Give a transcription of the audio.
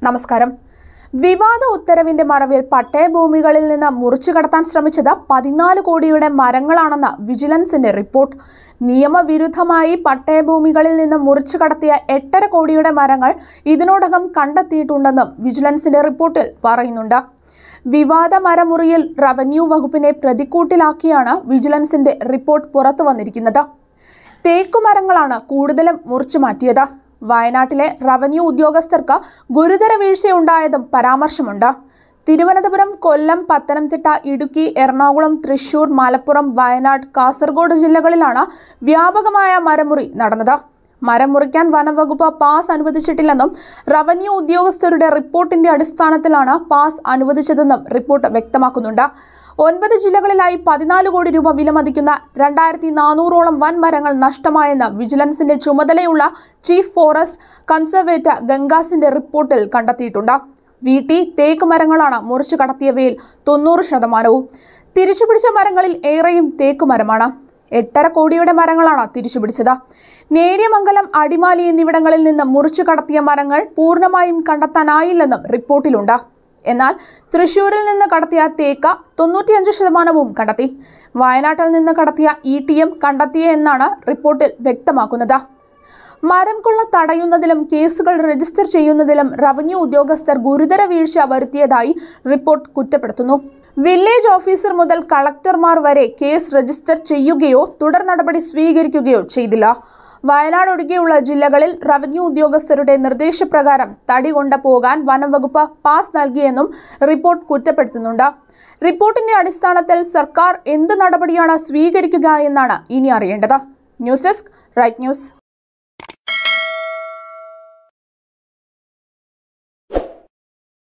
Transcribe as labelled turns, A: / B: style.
A: നമസ്കാരം വിവാദ ഉത്തരവിന്റെ മറവിൽ പട്ടയഭൂമികളിൽ നിന്ന് മുറിച്ചു കടത്താൻ ശ്രമിച്ചത് പതിനാല് കോടിയുടെ മരങ്ങളാണെന്ന വിജിലൻസിന്റെ റിപ്പോർട്ട് നിയമവിരുദ്ധമായി പട്ടയഭൂമികളിൽ നിന്ന് മുറിച്ചു കടത്തിയ എട്ടര കോടിയുടെ മരങ്ങൾ ഇതിനോടകം കണ്ടെത്തിയിട്ടുണ്ടെന്നും വിജിലൻസിന്റെ റിപ്പോർട്ടിൽ പറയുന്നുണ്ട് വിവാദ മരമുറിയിൽ റവന്യൂ വകുപ്പിനെ പ്രതിക്കൂട്ടിലാക്കിയാണ് വിജിലൻസിന്റെ റിപ്പോർട്ട് പുറത്തു വന്നിരിക്കുന്നത് തേക്കുമരങ്ങളാണ് കൂടുതലും മുറിച്ചു മാറ്റിയത് വയനാട്ടിലെ റവന്യൂ ഉദ്യോഗസ്ഥർക്ക് ഗുരുതര വീഴ്ചയുണ്ടായതും പരാമർശമുണ്ട് തിരുവനന്തപുരം കൊല്ലം പത്തനംതിട്ട ഇടുക്കി എറണാകുളം തൃശൂർ മലപ്പുറം വയനാട് കാസർഗോഡ് ജില്ലകളിലാണ് വ്യാപകമായ മരമുറി നടന്നത് മരം മുറിക്കാൻ വനംവകുപ്പ് പാസ് അനുവദിച്ചിട്ടില്ലെന്നും റവന്യൂ ഉദ്യോഗസ്ഥരുടെ റിപ്പോർട്ടിന്റെ അടിസ്ഥാനത്തിലാണ് പാസ് അനുവദിച്ചതെന്നും റിപ്പോർട്ട് വ്യക്തമാക്കുന്നുണ്ട് ഒൻപത് ജില്ലകളിലായി പതിനാല് കോടി രൂപ വിലമതിക്കുന്ന രണ്ടായിരത്തി നാനൂറോളം വൻ മരങ്ങൾ നഷ്ടമായെന്ന് വിജിലൻസിന്റെ ചുമതലയുള്ള ചീഫ് ഫോറസ്റ്റ് കൺസർവേറ്റർ ഗംഗാസിന്റെ റിപ്പോർട്ടിൽ കണ്ടെത്തിയിട്ടുണ്ട് വീട്ടി തേക്ക് മരങ്ങളാണ് മുറിച്ചു കടത്തിയവയിൽ തൊണ്ണൂറ് ശതമാനവും തിരിച്ചുപിടിച്ച മരങ്ങളിൽ ഏറെയും തേക്ക് മരമാണ് എട്ടര കോടിയുടെ മരങ്ങളാണ് തിരിച്ചുപിടിച്ചത് നേര്യമംഗലം അടിമാലി എന്നിവിടങ്ങളിൽ നിന്ന് മുറിച്ചു കടത്തിയ മരങ്ങൾ പൂർണ്ണമായും കണ്ടെത്താനായില്ലെന്നും റിപ്പോർട്ടിലുണ്ട് എന്നാൽ തൃശൂരിൽ നിന്ന് കടത്തിയ തേക്ക തൊണ്ണൂറ്റിയഞ്ച് ശതമാനവും കണ്ടെത്തി വയനാട്ടിൽ നിന്ന് കടത്തിയ ഇ ടി എം കണ്ടെത്തിയ എന്നാണ് റിപ്പോർട്ടിൽ വ്യക്തമാക്കുന്നത് മരം കൊള്ള തടയുന്നതിലും കേസുകൾ രജിസ്റ്റർ ചെയ്യുന്നതിലും റവന്യൂ ഉദ്യോഗസ്ഥർ ഗുരുതര വീഴ്ച വരുത്തിയതായി റിപ്പോർട്ട് കുറ്റപ്പെടുത്തുന്നു വില്ലേജ് ഓഫീസർ മുതൽ കളക്ടർമാർ വരെ കേസ് രജിസ്റ്റർ ചെയ്യുകയോ തുടർ നടപടി സ്വീകരിക്കുകയോ ചെയ്തില്ല വയനാട് ഒഴികെയുള്ള ജില്ലകളിൽ റവന്യൂ ഉദ്യോഗസ്ഥരുടെ നിർദ്ദേശപ്രകാരം തടി കൊണ്ട് പോകാൻ വനംവകുപ്പ് പാസ് നൽകിയെന്നും റിപ്പോർട്ട് കുറ്റപ്പെടുത്തുന്നുണ്ട് റിപ്പോർട്ടിന്റെ അടിസ്ഥാനത്തിൽ സർക്കാർ എന്ത് നടപടിയാണ് സ്വീകരിക്കുക എന്നാണ് ഇനി അറിയേണ്ടത് ന്യൂസ് ഡെസ്ക് റൈറ്റ് ന്യൂസ്